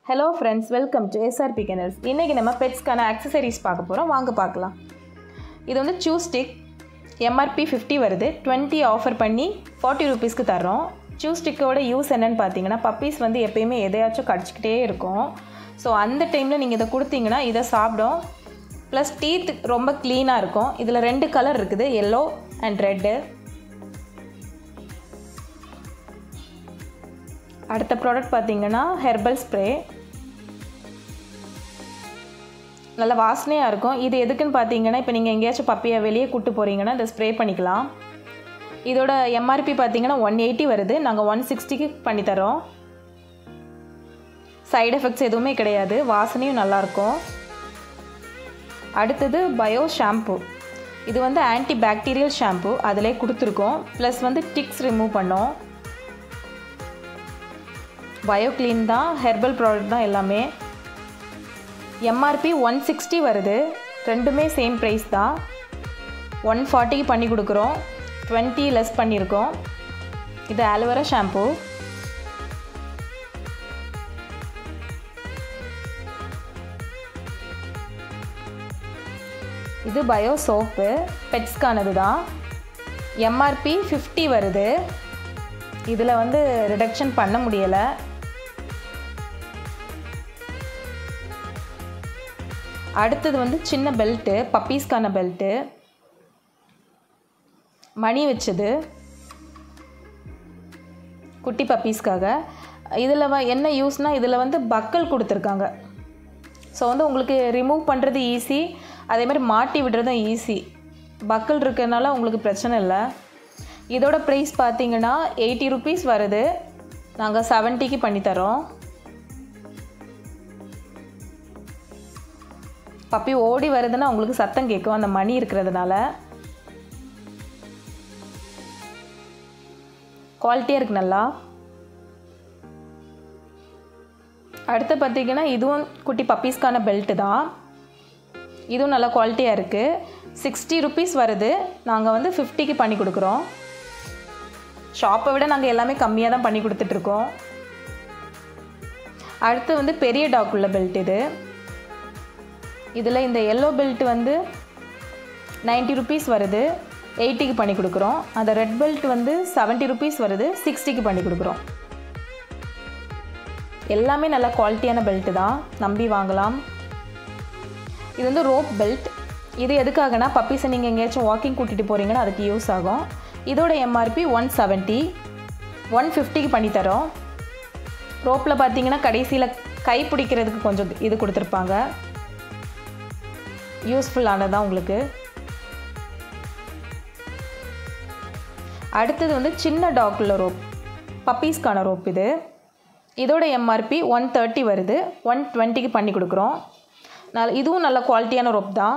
hello friends welcome to SRP kennels இன்றைக்கி நம்ம பெட்ஸ்க்கான accessories பார்க்க போகிறோம் வாங்க பார்க்கலாம் இது வந்து சூ ஸ்டிக் எம்ஆர்பி ஃபிஃப்டி வருது டுவெண்ட்டி ஆஃபர் பண்ணி ஃபார்ட்டி ருபீஸ்க்கு தர்றோம் சூ ஸ்டிக்கோட யூஸ் என்னன்னு பார்த்தீங்கன்னா பப்பீஸ் வந்து எப்பயுமே எதையாச்சும் கடிச்சிக்கிட்டே இருக்கும் ஸோ அந்த டைமில் நீங்கள் இதை கொடுத்தீங்கன்னா இதை சாப்பிடும் ப்ளஸ் டீத் ரொம்ப க்ளீனாக இருக்கும் இதில் ரெண்டு கலர் இருக்குது எல்லோ அண்ட் ரெட்டு அடுத்த ப்ராடக்ட் பார்த்தீங்கன்னா ஹெர்பல் ஸ்ப்ரே நல்ல வாசனையாக இருக்கும் இது எதுக்குன்னு பார்த்தீங்கன்னா இப்போ நீங்கள் எங்கேயாச்சும் பப்பியை வெளியே கூட்டு போகிறீங்கன்னா இதை ஸ்ப்ரே பண்ணிக்கலாம் இதோட எம்ஆர்பி பார்த்தீங்கன்னா ஒன் எயிட்டி வருது நாங்கள் ஒன் சிக்ஸ்டிக்கு பண்ணித்தரோம் சைடு எஃபெக்ட்ஸ் எதுவுமே கிடையாது வாசனையும் நல்லாயிருக்கும் அடுத்தது பயோ ஷாம்பு இது வந்து ஆன்டி பாக்டீரியல் ஷாம்பு அதிலே கொடுத்துருக்கோம் ப்ளஸ் வந்து டிக்ஸ் ரிமூவ் பண்ணோம் பயோ க்ளீன் தான் ஹெர்பல் ப்ராடக்ட் தான் எல்லாமே எம்ஆர்பி ஒன் சிக்ஸ்டி வருது ரெண்டுமே சேம் ப்ரைஸ் தான் ஒன் ஃபார்ட்டிக்கு பண்ணி கொடுக்குறோம் டுவெண்ட்டி லெஸ் பண்ணியிருக்கோம் இது ஆலோவேரா ஷாம்பு இது பயோ சோப்பு பெட்ஸ்க்கானது தான் எம்ஆர்பி ஃபிஃப்டி வருது இதில் வந்து ரிடக்ஷன் பண்ண முடியலை அடுத்தது வந்து சின்ன பெல்ட்டு பப்பீஸ்க்கான பெல்ட்டு மணி வச்சது குட்டி பப்பீஸ்க்காக இதில் வ என்ன யூஸ்னால் இதில் வந்து பக்கல் கொடுத்துருக்காங்க ஸோ வந்து உங்களுக்கு ரிமூவ் பண்ணுறது ஈஸி அதே மாதிரி மாட்டி விடுறதும் ஈஸி பக்கல் இருக்கிறதுனால உங்களுக்கு பிரச்சனை இல்லை இதோட ப்ரைஸ் பார்த்தீங்கன்னா எயிட்டி ருபீஸ் வருது நாங்கள் செவன்ட்டிக்கு பண்ணித்தரோம் பப்பி ஓடி வருதுன்னா உங்களுக்கு சத்தம் கேட்கும் அந்த மணி இருக்கிறதுனால குவாலிட்டியாக இருக்கு நல்லா அடுத்து பார்த்தீங்கன்னா இதுவும் குட்டி பப்பீஸ்க்கான பெல்ட்டு தான் இதுவும் நல்லா குவாலிட்டியாக இருக்குது சிக்ஸ்டி ருபீஸ் வருது நாங்கள் வந்து ஃபிஃப்டிக்கு பண்ணி கொடுக்குறோம் ஷாப்பை விட நாங்கள் எல்லாமே கம்மியாக தான் பண்ணி கொடுத்துட்ருக்கோம் அடுத்து வந்து பெரிய டாக் உள்ள பெல்ட் இது இதில் இந்த எல்லோ பெல்ட் வந்து நைன்ட்டி ருபீஸ் வருது எயிட்டிக்கு பண்ணி கொடுக்குறோம் அந்த ரெட் பெல்ட் வந்து செவன்ட்டி ருபீஸ் வருது சிக்ஸ்டிக்கு பண்ணி கொடுக்குறோம் எல்லாமே நல்ல குவாலிட்டியான பெல்ட்டு தான் நம்பி வாங்கலாம் இது வந்து ரோப் பெல்ட் இது எதுக்காகனா பப்பீஸை நீங்கள் எங்கேயாச்சும் வாக்கிங் கூட்டிகிட்டு போகிறீங்கன்னா அதுக்கு யூஸ் ஆகும் இதோட எம்ஆர்பி ஒன் செவன்ட்டி ஒன் ஃபிஃப்டிக்கு பண்ணித்தரோம் ரோப்பில் பார்த்தீங்கன்னா கடைசியில் கை பிடிக்கிறதுக்கு கொஞ்சம் இது கொடுத்துருப்பாங்க யூஸ்ஃபுல்லானதான் உங்களுக்கு அடுத்தது வந்து சின்ன டாக்குள்ள ரோப் பப்பீஸ்க்கான ரோப் இது இதோட எம்ஆர்பி ஒன் தேர்ட்டி வருது ஒன் டுவெண்ட்டிக்கு பண்ணி கொடுக்குறோம் நல்ல இதுவும் நல்ல குவாலிட்டியான ரோப் தான்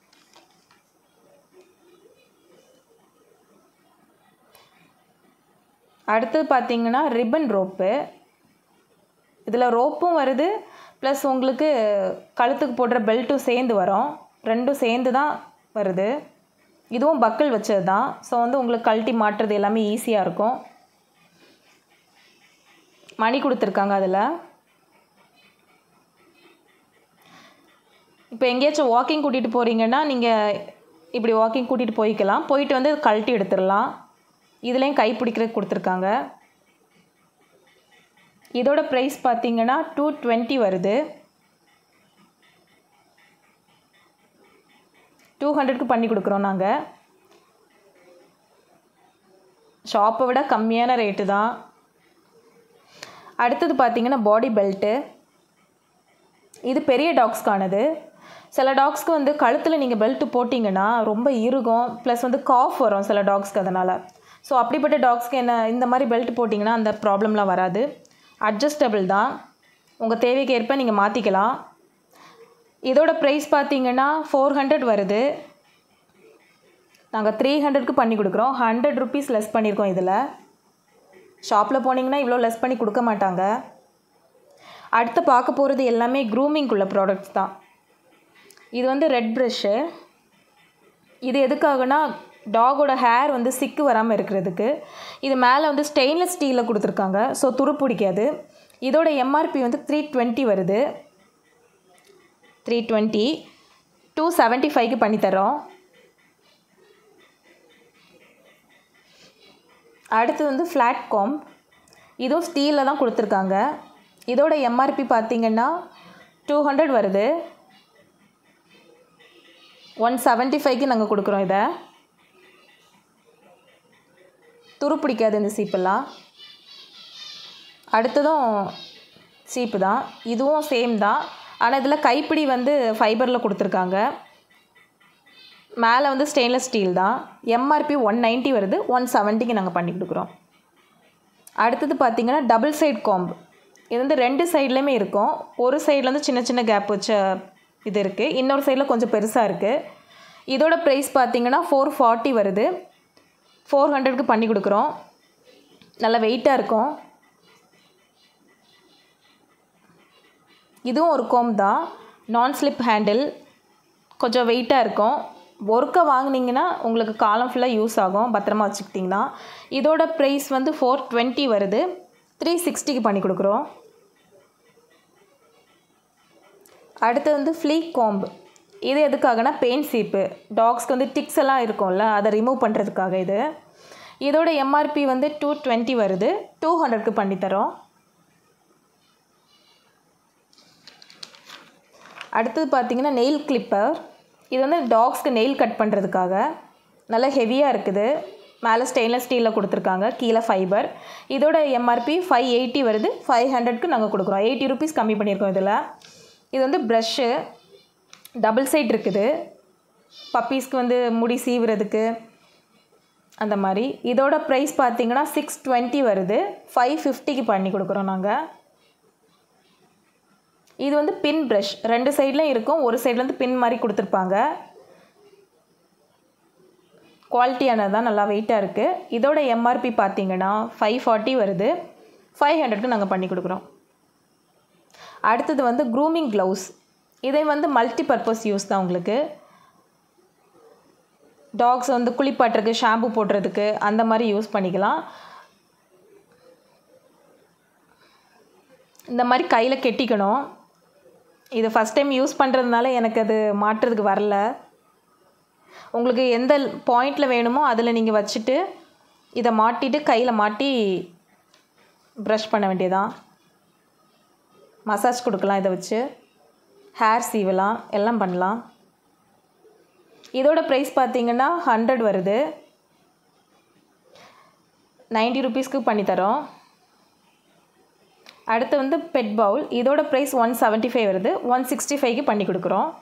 அடுத்தது பார்த்தீங்கன்னா ரிப்பன் ரோப்பு இதில் ரோப்பும் வருது ப்ளஸ் உங்களுக்கு கழுத்துக்கு போடுற பெல்ட்டும் சேர்ந்து வரும் ரெண்டும் சேர்ந்து தான் வருது இதுவும் பக்கல் வச்சது தான் ஸோ வந்து உங்களுக்கு கழட்டி மாட்டுறது எல்லாமே ஈஸியாக இருக்கும் மணி கொடுத்துருக்காங்க அதில் இப்போ எங்கேயாச்சும் வாக்கிங் கூட்டிகிட்டு போகிறீங்கன்னா நீங்கள் இப்படி வாக்கிங் கூட்டிகிட்டு போய்க்கலாம் போயிட்டு வந்து கழட்டி எடுத்துடலாம் இதுலேயும் கை பிடிக்கிறதுக்கு கொடுத்துருக்காங்க இதோட ப்ரைஸ் பார்த்தீங்கன்னா டூ டுவெண்ட்டி வருது டூ ஹண்ட்ரட்க்கு பண்ணி கொடுக்குறோம் நாங்கள் ஷாப்பை விட கம்மியான ரேட்டு தான் அடுத்தது பார்த்தீங்கன்னா பாடி பெல்ட்டு இது பெரிய டாக்ஸ்க்கானது சில டாக்ஸ்க்கு வந்து கழுத்தில் நீங்கள் பெல்ட்டு போட்டிங்கன்னா ரொம்ப இறுகும் ப்ளஸ் வந்து காஃப் வரும் சில டாக்ஸ்க்கு அதனால் ஸோ அப்படிப்பட்ட டாக்ஸ்க்கு என்ன இந்த மாதிரி பெல்ட் போட்டிங்கன்னா அந்த ப்ராப்ளம்லாம் வராது அட்ஜஸ்டபிள் தான் உங்கள் தேவைக்கு ஏற்ப நீங்கள் மாற்றிக்கலாம் இதோட ப்ரைஸ் பார்த்தீங்கன்னா ஃபோர் ஹண்ட்ரட் வருது நாங்கள் த்ரீ ஹண்ட்ரட்க்கு பண்ணி கொடுக்குறோம் ஹண்ட்ரட் ருபீஸ் லெஸ் பண்ணியிருக்கோம் இதில் ஷாப்பில் போனீங்கன்னா இவ்வளோ லெஸ் பண்ணி கொடுக்க மாட்டாங்க அடுத்து பார்க்க போகிறது எல்லாமே க்ரூமிங்குள்ள ப்ராடக்ட்ஸ் தான் இது வந்து ரெட் ப்ரெஷ்ஷு இது எதுக்காகனா டாகோட ஹேர் வந்து சிக்கு வராமல் இருக்கிறதுக்கு இது மேலே வந்து ஸ்டெயின்லெஸ் ஸ்டீலில் கொடுத்துருக்காங்க ஸோ துரு பிடிக்காது இதோட எம்ஆர்பி வந்து த்ரீ டுவெண்ட்டி வருது த்ரீ டுவெண்ட்டி டூ செவன்ட்டி ஃபைவ்க்கு பண்ணித்தரோம் அடுத்து வந்து ஃப்ளாட் காம் இதுவும் ஸ்டீலில் தான் கொடுத்துருக்காங்க இதோட எம்ஆர்பி பார்த்தீங்கன்னா டூ ஹண்ட்ரட் வருது ஒன் செவன்ட்டி ஃபைவ்க்கு நாங்கள் கொடுக்குறோம் இதை துரு பிடிக்காது இந்த சீப்பெல்லாம் அடுத்ததும் சீப்பு தான் இதுவும் சேம் தான் ஆனால் இதில் கைப்பிடி வந்து ஃபைபரில் கொடுத்துருக்காங்க மேலே வந்து ஸ்டெயின்லெஸ் ஸ்டீல் தான் எம்ஆர்பி ஒன் நைன்ட்டி வருது ஒன் செவன்ட்டிக்கு நாங்கள் பண்ணி கொடுக்குறோம் அடுத்தது பார்த்திங்கன்னா டபுள் சைட் காம்பு இது வந்து ரெண்டு சைட்லேயுமே இருக்கும் ஒரு சைடில் வந்து சின்ன சின்ன கேப் வச்ச இது இருக்குது இன்னொரு சைடில் கொஞ்சம் பெருசாக இருக்குது இதோட ப்ரைஸ் பார்த்திங்கன்னா ஃபோர் ஃபார்ட்டி வருது ஃபோர் ஹண்ட்ரட்க்கு பண்ணி கொடுக்குறோம் நல்லா வெயிட்டாக இருக்கும் இதுவும் ஒரு கோம் தான் நான் ஸ்லிப் ஹேண்டில் கொஞ்சம் வெயிட்டாக இருக்கும் ஒர்க்கை வாங்கினீங்கன்னா உங்களுக்கு காலம் ஃபுல்லாக யூஸ் ஆகும் பத்திரமா வச்சுக்கிட்டிங்கன்னா இதோட ப்ரைஸ் வந்து ஃபோர் டுவெண்ட்டி வருது த்ரீ சிக்ஸ்டிக்கு பண்ணி கொடுக்குறோம் அடுத்து வந்து ஃப்ளீ கோம்பு இது எதுக்காகனா பெயின் சீப்பு டாக்ஸ்க்கு வந்து டிக்ஸ் எல்லாம் இருக்கும்ல அதை ரிமூவ் பண்ணுறதுக்காக இது இதோட எம்ஆர்பி வந்து டூ டுவெண்ட்டி வருது டூ ஹண்ட்ரட்க்கு பண்ணித்தரோம் அடுத்தது பார்த்திங்கன்னா நெயில் கிளிப்பர் இது வந்து டாக்ஸ்க்கு நெயில் கட் பண்ணுறதுக்காக நல்லா ஹெவியாக இருக்குது மேலே ஸ்டெயின்லெஸ் ஸ்டீலில் கொடுத்துருக்காங்க கீழே ஃபைபர் இதோட எம்ஆர்பி ஃபைவ் எயிட்டி வருது ஃபைவ் ஹண்ட்ரட்க்கு நாங்கள் கொடுக்குறோம் எயிட்டி ருபீஸ் கம்மி பண்ணியிருக்கோம் இதில் இது வந்து ப்ரஷ்ஷு டபுள் சைட் இருக்குது பப்பீஸ்க்கு வந்து முடி சீவுறதுக்கு அந்த மாதிரி இதோட ப்ரைஸ் பார்த்தீங்கன்னா சிக்ஸ் டுவெண்ட்டி வருது ஃபைவ் ஃபிஃப்டிக்கு பண்ணி கொடுக்குறோம் நாங்கள் இது வந்து பின் ப்ரஷ் ரெண்டு சைட்லையும் இருக்கும் ஒரு சைட்லேருந்து பின் மாதிரி கொடுத்துருப்பாங்க குவாலிட்டியானது தான் நல்லா வெயிட்டாக இருக்குது இதோட எம்ஆர்பி பார்த்தீங்கன்னா ஃபைவ் ஃபார்ட்டி வருது ஃபைவ் ஹண்ட்ரட்க்கு நாங்கள் பண்ணி கொடுக்குறோம் அடுத்தது வந்து க்ரூமிங் க்ளவுஸ் இதை வந்து மல்டி பர்பஸ் யூஸ் தான் உங்களுக்கு டாக்ஸ் வந்து குளிப்பாட்டுறதுக்கு ஷாம்பு போடுறதுக்கு அந்த மாதிரி யூஸ் பண்ணிக்கலாம் இந்த மாதிரி கையில் கெட்டிக்கணும் இது ஃபஸ்ட் டைம் யூஸ் பண்ணுறதுனால எனக்கு அது மாட்டுறதுக்கு வரல உங்களுக்கு எந்த பாயிண்டில் வேணுமோ அதில் நீங்கள் வச்சுட்டு இதை மாட்டிட்டு கையில் மாட்டி ப்ரஷ் பண்ண வேண்டியதான் மசாஜ் கொடுக்கலாம் இதை வச்சு ஹேர் சீவலாம் எல்லாம் பண்ணலாம் இதோட ப்ரைஸ் பார்த்தீங்கன்னா ஹண்ட்ரட் வருது நைன்ட்டி ருபீஸ்க்கு பண்ணித்தரோம் அடுத்து வந்து பெட் பவுல் இதோட ப்ரைஸ் ஒன் செவன்ட்டி ஃபைவ் வருது ஒன் சிக்ஸ்டி ஃபைவ்க்கு பண்ணி கொடுக்குறோம்